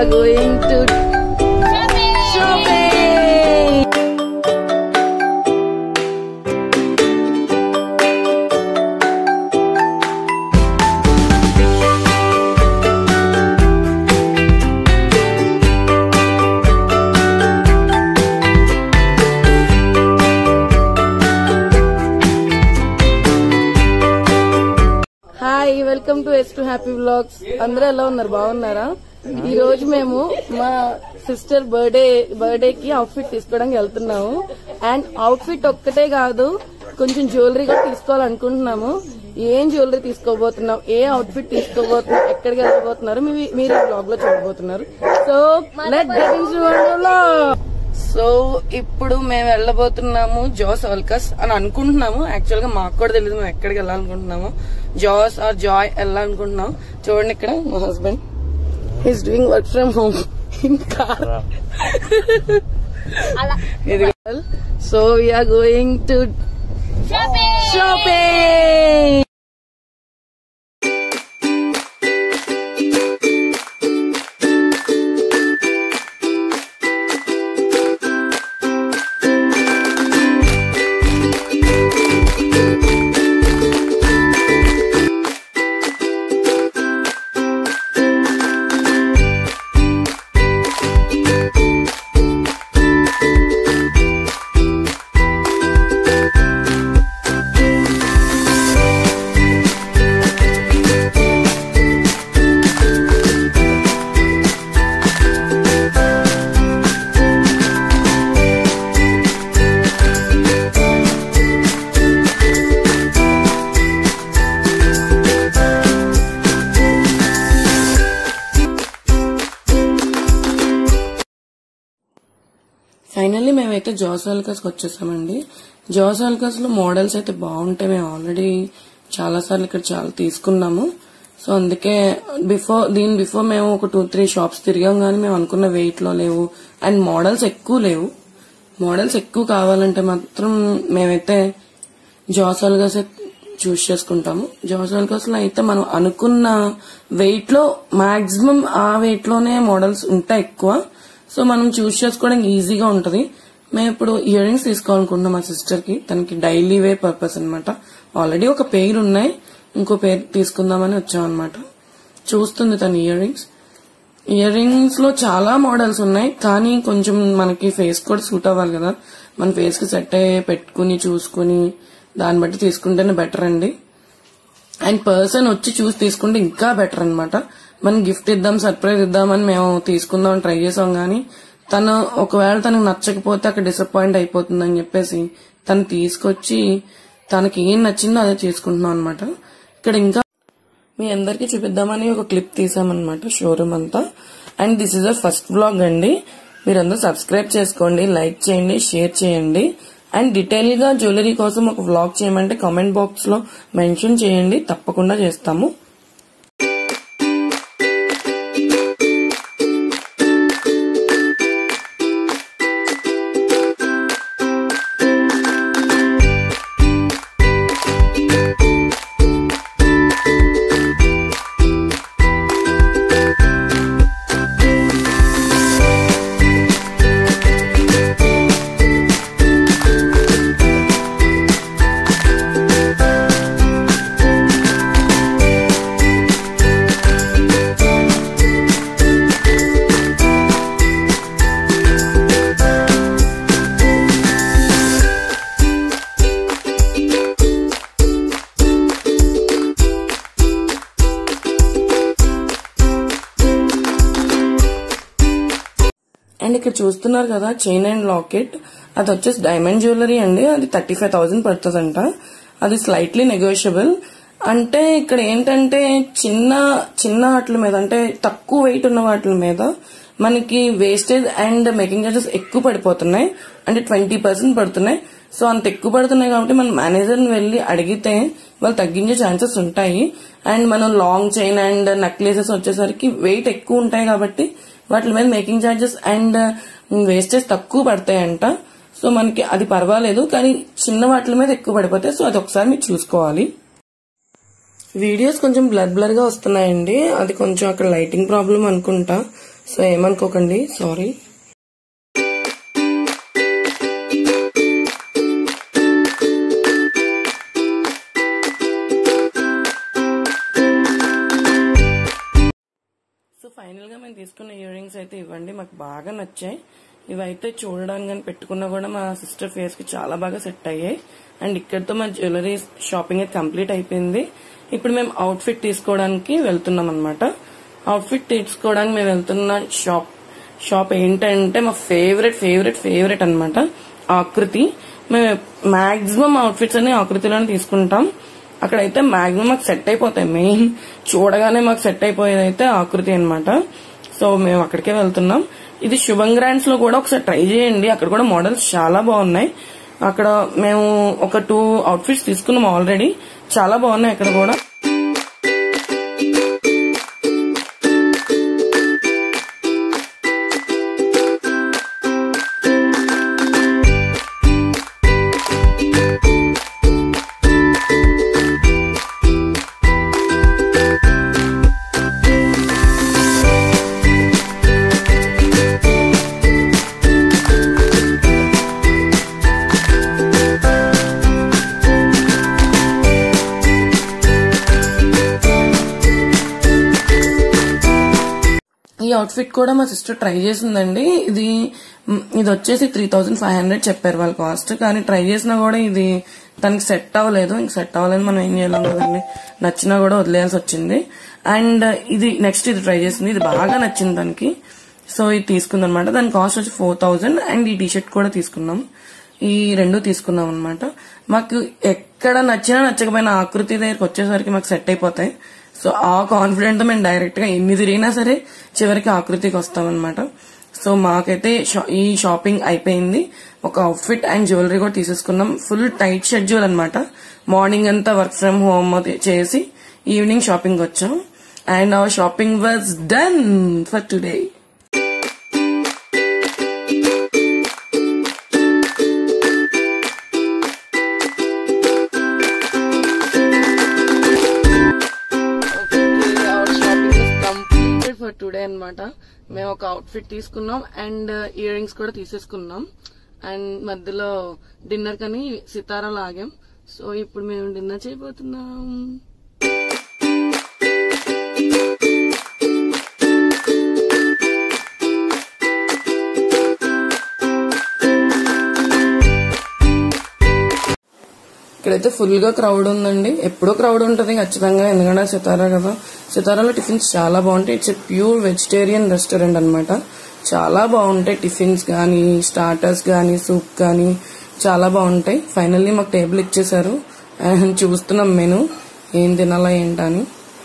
are going to shopping. Hi welcome to S two happy blogs అందరూ ఎలా ఉన్నారు బాగున్నారా ఈ రోజు మేము మా సిస్టర్ బర్త్డే బర్త్డే కి అవుట్ఫిట్ తీసుకోవడానికి వెళ్తున్నాము అండ్ అవుట్ఫిట్ ఒక్కటే కాదు కొంచెం జ్యువెలరీ కూడా తీసుకోవాలనుకుంటున్నాము ఏం జ్యువెలరీ తీసుకోబోతున్నాం ఏ అవుట్ఫిట్ తీసుకోబోతున్నాం ఎక్కడికి వెళ్ళబోతున్నారు మీ- మీరు ఈ బ్లాగ్ లో చూడబోతున్నారు సో లెట్ సో ఇప్పుడు మేము వెళ్ళబోతున్నాము జాస్ అల్కస్ అని అనుకుంటున్నాము యాక్చువల్ గా మాకు కూడా తెలియదు మేము ఎక్కడికి వెళ్ళాలనుకుంటున్నాము జాస్ ఆర్ జాయ్ వెళ్ళాలనుకుంటున్నాం చూడండి ఇక్కడ మా husband he's doing work from home ఇంకా so we're going to shopping finally మేమైతే జాస్ ఆల్కస్ కి వచ్చేసామండి జాస్ ఆల్కస్ లో మోడల్స్ అయితే బాగుంటాయి మేము ఆల్రెడీ చాలా సార్లు ఇక్కడ చాలా తీసుకున్నాము సో అందుకే బిఫోర్ దీని బిఫోర్ మేము ఒక టూ త్రీ షాప్స్ తిరిగాం కానీ మేము అనుకున్న వెయిట్ లో లేవు అండ్ మోడల్స్ ఎక్కువ లేవు మోడల్స్ ఎక్కువ కావాలంటే మాత్రం మేమైతే జాస్ ఆల్కస్ చూస్ చేసుకుంటాము జాస్ ఆల్కస్ లో అయితే మనం అనుకున్న వెయిట్ లో మాక్సిమం ఆ వెయిట్ లోనే మోడల్స్ ఉంటాయి ఎక్కువ సో మనం చూస్ చేసుకోవడానికి ఈజీగా ఉంటది మేము ఇప్పుడు ఇయర్ రింగ్స్ తీసుకోవాలనుకుంటున్నాం మా సిస్టర్ కి తనకి డైలీ వే పర్పస్ అన్నమాట ఆల్రెడీ ఒక పేరు ఉన్నాయి ఇంకో పేరు తీసుకుందామని వచ్చాం అనమాట చూస్తుంది తన ఇయర్ రింగ్స్ ఇయర్ రింగ్స్ లో చాలా మోడల్స్ ఉన్నాయి కానీ కొంచెం మనకి ఫేస్ కూడా సూట్ అవ్వాలి కదా మన ఫేస్ కి సెట్ అయ్యే పెట్టుకుని చూసుకుని దాన్ని బట్టి తీసుకుంటేనే బెటర్ అండి అండ్ పర్సన్ వచ్చి చూసి తీసుకుంటే ఇంకా బెటర్ అన్నమాట మనం గిఫ్ట్ ఇద్దాం సర్ప్రైజ్ ఇద్దామని మేము తీసుకుందాం ట్రై చేసాం గానీ తను ఒకవేళ తనకు నచ్చకపోతే అక్కడ డిసప్పాయింట్ అయిపోతుందని చెప్పేసి తను తీసుకొచ్చి తనకి ఏం నచ్చిందో అదే చేసుకుంటున్నాం అనమాట ఇక్కడ ఇంకా మీ అందరికి చూపిద్దామని ఒక క్లిప్ తీసామన్నమాట షోరూమ్ అంతా and this is a first blog అండి మీరందరూ సబ్స్క్రైబ్ చేసుకోండి లైక్ చేయండి షేర్ చేయండి అండ్ డీటెయిల్ గా జ్యువెలరీ కోసం ఒక వ్లాగ్ చేయమంటే కామెంట్ బాక్స్ లో మెన్షన్ చేయండి తప్పకుండా చేస్తాము అండ్ ఇక్కడ చూస్తున్నారు కదా చైన్ అండ్ లాకెట్ అది వచ్చేసి డైమండ్ జ్యువెలరీ అండి అది థర్టీ ఫైవ్ థౌసండ్ పడుతుందంట అది స్లైట్లీ నెగోషియబుల్ అంటే ఇక్కడ ఏంటంటే చిన్న చిన్న వాటి మీద అంటే తక్కువ వెయిట్ ఉన్న వాటి మీద మనకి వేస్టేజ్ అండ్ మేకింగ్ చార్జెస్ ఎక్కువ పడిపోతున్నాయి అంటే ట్వంటీ పర్సెంట్ పడుతున్నాయి సో అంత ఎక్కువ పడుతున్నాయి కాబట్టి మనం మేనేజర్ని వెళ్ళి అడిగితే వాళ్ళు తగ్గించే ఛాన్సెస్ ఉంటాయి అండ్ మనం లాంగ్ చైన్ అండ్ నెక్లెసెస్ వచ్చేసరికి వెయిట్ ఎక్కువ ఉంటాయి కాబట్టి వాటి మీద మేకింగ్ చార్జెస్ అండ్ వేస్టేజ్ తక్కువ పడతాయంట సో మనకి అది పర్వాలేదు కానీ చిన్న వాటి మీద ఎక్కువ పడిపోతాయి సో అది ఒకసారి మీరు చూసుకోవాలి వీడియోస్ కొంచెం బ్లర్ బ్లర్ గా వస్తున్నాయండి అది కొంచెం అక్కడ లైటింగ్ ప్రాబ్లం అనుకుంటా సో ఏమనుకోకండి సారీ సో ఫైనల్ గా మేము తీసుకున్న ఇయర్ రింగ్స్ అయితే ఇవ్వండి మాకు బాగా నచ్చాయి ఇవైతే చూడడానికి కానీ పెట్టుకున్నా కూడా మా సిస్టర్ ఫేస్ కి చాలా బాగా సెట్ అయ్యాయి అండ్ ఇక్కడితో మా జ్యువెలరీ షాపింగ్ అయితే కంప్లీట్ అయిపోయింది ఇప్పుడు మేము అవుట్ ఫిట్ తీసుకోవడానికి వెళ్తున్నాం అనమాట అవుట్ ఫిట్ తీసుకోవడానికి మేము వెళ్తున్న షాప్ షాప్ ఏంటంటే మా ఫేవరెట్ ఫేవరెట్ ఫేవరెట్ అనమాట ఆకృతి మేము మాక్సిమం అవుట్ఫిట్స్ అన్ని ఆకృతిలోనే తీసుకుంటాం అక్కడైతే మాక్సిమం మాకు సెట్ అయిపోతాయి మెయిన్ చూడగానే మాకు సెట్ అయిపోయేది అయితే ఆకృతి అనమాట సో మేము అక్కడికే వెళ్తున్నాం ఇది శుభం గ్రాండ్స్ లో కూడా ఒకసారి ట్రై చేయండి అక్కడ కూడా మోడల్స్ చాలా బాగున్నాయి అక్కడ మేము ఒక టూ అవుట్ఫిట్స్ తీసుకున్నాం ఆల్రెడీ చాలా బాగున్నాయి అక్కడ కూడా ఈ అవుట్ఫిట్ కూడా మా సిస్టర్ ట్రై చేసిందండి ఇది మ్, ఇది వచ్చేసి త్రీ థౌజండ్ ఫైవ్ హండ్రెడ్ చెప్పారు వాళ్ళ కాస్ట్ కానీ ట్రై చేసినా కూడా ఇది తనకి సెట్ అవ్వలేదు ఇంక సెట్ అవ్వలేదు మనం ఏం చేయలేం కదండి నచ్చినా కూడా వదిలేయాల్సి వచ్చింది అండ్ ఇది నెక్స్ట్ ఇది ట్రై చేసింది ఇది బాగా నచ్చింది దానికి సో ఇది తీసుకుందనమాట దాని కాస్ట్ వచ్చి ఫోర్ థౌజండ్ అండ్ ఈ టీషర్ట్ కూడా తీసుకున్నాం ఈ రెండు తీసుకున్నాం అనమాట మాకు ఎక్కడ నచ్చినా నచ్చకపోయినా ఆకృతి దగ్గరికి వచ్చేసరికి మాకు సెట్ అయిపోతాయి సో ఆ కాన్ఫిడెంట్ తో మేము డైరెక్ట్ గా ఎన్ని తిరిగినా సరే చివరికి ఆకృతికి వస్తామన్నమాట సో మాకైతే షా- ఈ షాపింగ్ అయిపోయింది ఒక అవుట్ఫిట్ అండ్ జ్యువెలరీ కూడా తీసేసుకున్నాం ఫుల్ టైట్ షెడ్యూల్ అనమాట మార్నింగ్ అంతా వర్క్ ఫ్రమ్ హోమ్ చేసి ఈవినింగ్ షాపింగ్ వచ్చాం and our shopping was done for today completed for today అన్నమాట మేము ఒక అవుట్ఫిట్ తీసుకున్నాం అండ్ ఇయర్ రింగ్స్ కూడా తీసేసుకున్నాం అండ్ మధ్యలో డిన్నర్ కని సితారాలు ఆగాం సో ఇప్పుడు మేము డిన్నర్ చేయబోతున్నాం ఇక్కడైతే ఫుల్ గా క్రౌడ్ ఉందండి ఎప్పుడో క్రౌడ్ ఉంటుంది ఖచ్చితంగా ఎందుకంటే సితారా కదా సితారాలో టిఫిన్స్ చాలా బాగుంటాయి ఇట్స్ ప్యూర్ వెజిటేరియన్ రెస్టారెంట్ అన్నమాట చాలా బాగుంటాయి టిఫిన్స్ కానీ స్టార్టర్స్ కానీ సూప్ కానీ చాలా బాగుంటాయి ఫైనల్లీ మాకు టేబుల్ ఇచ్చేసారు అండ్ చూస్తున్నాం మెను ఏం తినాలా ఏంటని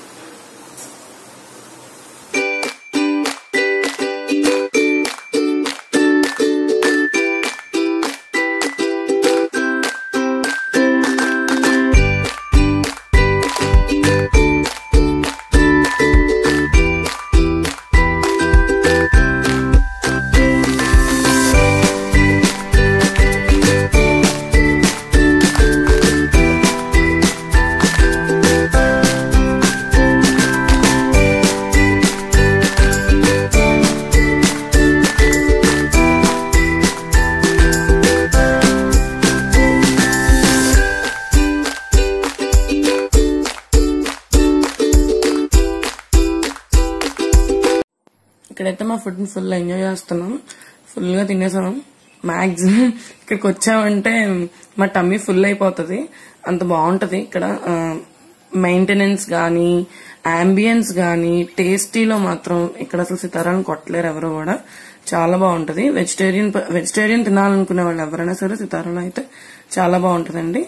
ఇక్కడైతే మా ఫుడ్ ఫుల్ ఎంజాయ్ చేస్తున్నాం ఫుల్ గా తినేసాం మాక్సిమం ఇక్కడికి వచ్చామంటే మా టమ్మీ ఫుల్ అయిపోతుంది అంత బాగుంటది ఇక్కడ మెయింటెనెన్స్ గానీ అంబియన్స్ గానీ టేస్టీలో మాత్రం ఇక్కడ అసలు సితారాలను కొట్టలేరు ఎవరు కూడా చాలా బాగుంటది వెజిటేరియన్ వెజిటేరియన్ తినాలనుకునే వాళ్ళు ఎవరైనా సరే సితారాలో అయితే చాలా బాగుంటదండి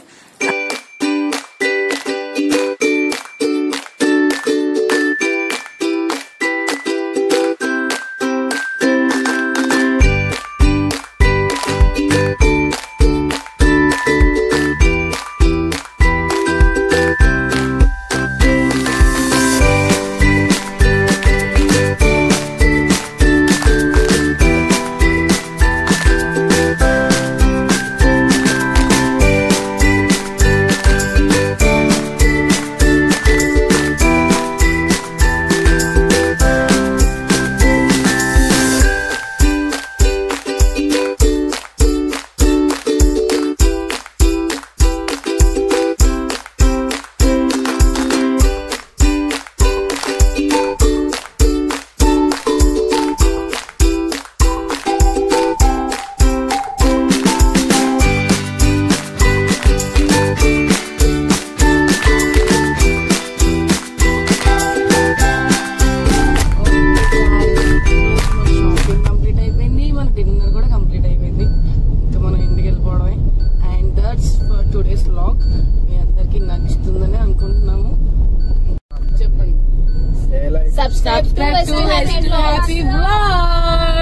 మీ అందరికి నచ్చుతుందని అనుకుంటున్నాము చెప్పండి Say like Subscribe to Subscribe to Western Happy Happy Vlogs. Vlogs.